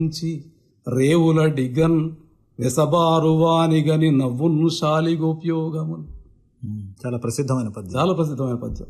నుంచి రేవుల డిగన్ వెసబారువానిగని నవ్వును శాలిగోపయోగమున్ ఉమ్, చాలా ప్రసిద్ధమైన పద్యం చాలా ప్రసిద్ధమైన పద్యం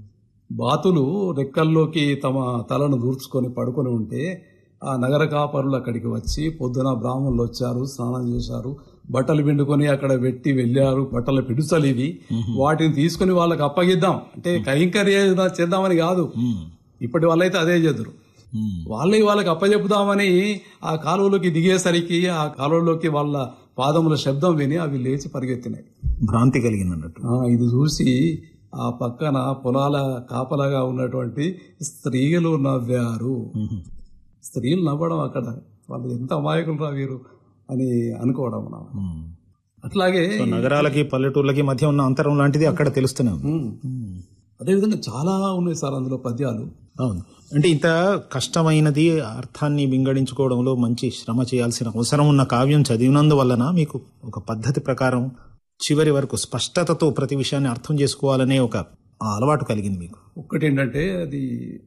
బాతులు రెక్కల్లోకి తమ తలను దూర్చుకొని పడుకొని ఉంటే ఆ నగర కాపరులు అక్కడికి వచ్చి పొద్దున బ్రాహ్మణులు వచ్చారు స్నానం చేశారు బట్టలు పిండుకొని అక్కడ పెట్టి వెళ్ళారు బట్టల పిడుసలు ఇవి వాటిని తీసుకుని వాళ్ళకి అప్పగిద్దాం అంటే కైంకర్య చేద్దామని కాదు ఉమ్, ఇప్పటి వాళ్ళైతే అదే చేద్దరు ఉమ్, వాళ్ళకి వాళ్ళకి అప్పచెప్పుదామని ఆ కాలువలోకి దిగేసరికి ఆ కాలువలోకి వాళ్ళ పాదముల శబ్దం విని అవి లేచి పరిగెత్తినాయి భ్రాంతి కలిగిందన్నట్టు ఆ, ఇది చూసి ఆ పక్కన పొలాల కాపలాగా ఉన్నటువంటి స్త్రీలు నవ్వారు ఉహు, స్త్రీలు నవ్వడం అక్కడ వాళ్ళు ఎంత అమాయకులు రా వీరు అని అనుకోవడం మనం ఉమ్. అట్లాగే సో నగరాలకి పల్లెటూర్లకి మధ్య ఉన్న అంతరం లాంటిది అక్కడ తెలుస్తూనే ఉంది ఉమ్, ఉమ్. అదేవిధంగా చాలా ఉన్నాయి సార్ అందులో పద్యాలు అవును అంటే ఇంత కష్టమైనది అర్థాన్ని వింగడించుకోవడంలో మంచి శ్రమ చేయాల్సిన అవసరం ఉన్న కావ్యం చదివినందువలన మీకు ఒక పద్ధతి ప్రకారం చివరి వరకు స్పష్టతతో ప్రతి విషయాన్ని అర్థం చేసుకోవాలనే ఒక ఆ అలవాటు కలిగింది మీకు ఒక్కటి ఏంటంటే అది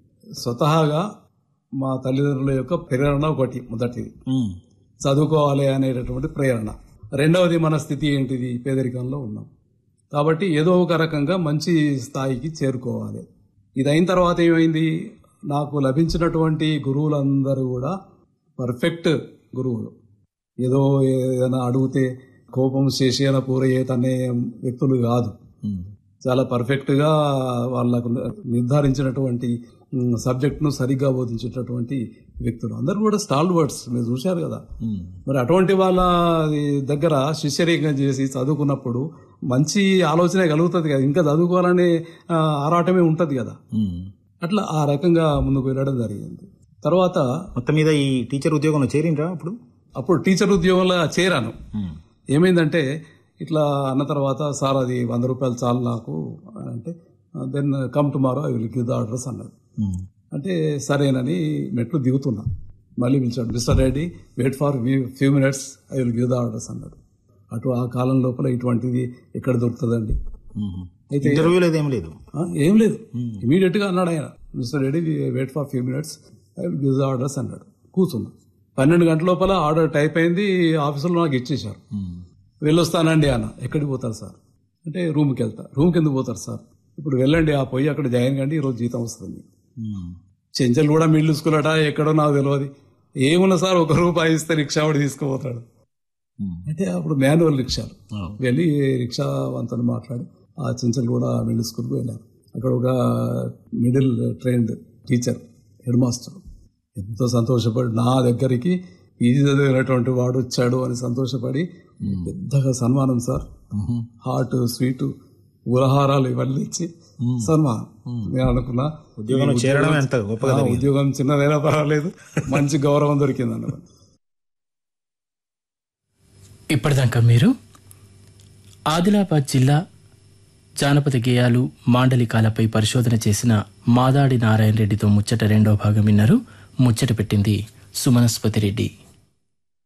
స్వతహాగా మా తల్లిదండ్రుల యొక్క ప్రేరణ ఒకటి మొదటిది ఉమ్, చదువుకోవాలి అనేటటువంటి ప్రేరణ రెండవది మన స్థితి ఏంటిది పేదరికంలో ఉన్నాం కాబట్టి ఏదో ఒక రకంగా మంచి స్థాయికి చేరుకోవాలి ఇది అయిన తర్వాత ఏమైంది నాకు లభించినటువంటి గురువులందరూ కూడా పర్ఫెక్ట్ గురువులు ఏదో ఏదైనా అడిగితే కోపం శేషేన పూరయ్యేత అనే వ్యక్తులు కాదు ఉమ్, చాలా పర్ఫెక్ట్ గా వాళ్ళకు నిర్ధారించినటువంటి ఉమ్, సబ్జెక్ట్ ను సరిగ్గా బోధించేటటువంటి వ్యక్తులు అందరూ కూడా స్టాల్ వర్డ్స్ మీరు చూశారు కదా ఉమ్, మరి అటువంటి వాళ్ళ దగ్గర శిష్యరేఖం చేసి చదువుకున్నప్పుడు మంచి ఆలోచనే కలుగుతుంది కదా ఇంకా చదువుకోవాలనే ఆ, ఆరాటమే ఉంటది కదా ఉమ్. అట్లా ఆ రకంగా ముందుకు వెళ్ళడం జరిగింది తర్వాత మొత్తం మీద ఈ టీచర్ ఉద్యోగంలో చేరిండ్రా అప్పుడు అప్పుడు టీచర్ ఉద్యోగంలో చేరాను ఉమ్, ఏమైందంటే ఇట్లా అన్న తర్వాత సార్ అది వంద రూపాయలు చాలు నాకు అంటే then come tomorrow I will give the address అన్నాడు ఉమ్, అంటే సరేనని మెట్లు దిగుతున్నా మళ్ళీ పిలిచాడు mister Reddy wait for few minutes I will give the address అన్నాడు అటు ఆ కాలం లోపల ఇటువంటిది ఎక్కడ దొరుకుతుందండి ఉమ్. అయితే ఇంటర్వ్యూ లేదు ఏం లేదు ఆ, ఏం లేదు ఇమీడియట్ గా అన్నాడు ఆయన mister Reddy wait for few minutes I will give the address అన్నాడు కూర్చున్నా పన్నెండు గంటల లోపల ఆర్డర్ టైప్ అయింది ఆఫీసులో నాకు ఇచ్చేశారు ఉమ్, వెళ్ళొస్తానండి అన్న ఎక్కడికి పోతారు సార్ అంటే రూమ్కి వెళ్తా రూమ్కి ఎందుకు పోతారు సార్ ఇప్పుడు వెళ్ళండి ఆ పోయి అక్కడ జాయిన్ కండి ఈరోజు జీతం వస్తుంది మీకు. ఉమ్, చెంచల్ కూడా మిడిల్ స్కూల్ అట ఎక్కడో నాకు తెలియదు ఏమున్నా సార్ ఒక రూపాయి ఇస్తే రిక్షా వాడు తీసుకుపోతాడు ఉమ్. అంటే అప్పుడు మాన్యువల్ రిక్షాలు అవును. వెళ్ళి రిక్షా వంతను మాట్లాడి ఆ చెంచల్ కూడా మిడిల్ స్కూల్కి వెళ్ళాను అక్కడ ఒక middle trained teacher head master ఎంతో సంతోషపడి నా దగ్గరికి పీజీ చదివినటువంటి వాడు వచ్చాడు అని సంతోషపడి పెద్దగా సన్మానం సార్ ఉహు. హాట్ స్వీట్ ఉలహారాలు ఇవన్నీ ఇచ్చి సన్మానం నేను అనుకున్నా ఉద్యోగంలో చేరడం ఎంత గొప్పగా ఆ, ఉద్యోగం చిన్నదైనా పర్వాలేదు మంచి గౌరవం దొరికింది అన్నమాట ఇప్పటిదాకా మీరు ఆదిలాబాద్ జిల్లా జానపద గేయాలు మాండలికాలపై పరిశోధన చేసిన మాదాడి నారాయణ రెడ్డితో ముచ్చట రెండో భాగం విన్నారు ముచ్చట పెట్టింది సుమనస్పతి రెడ్డి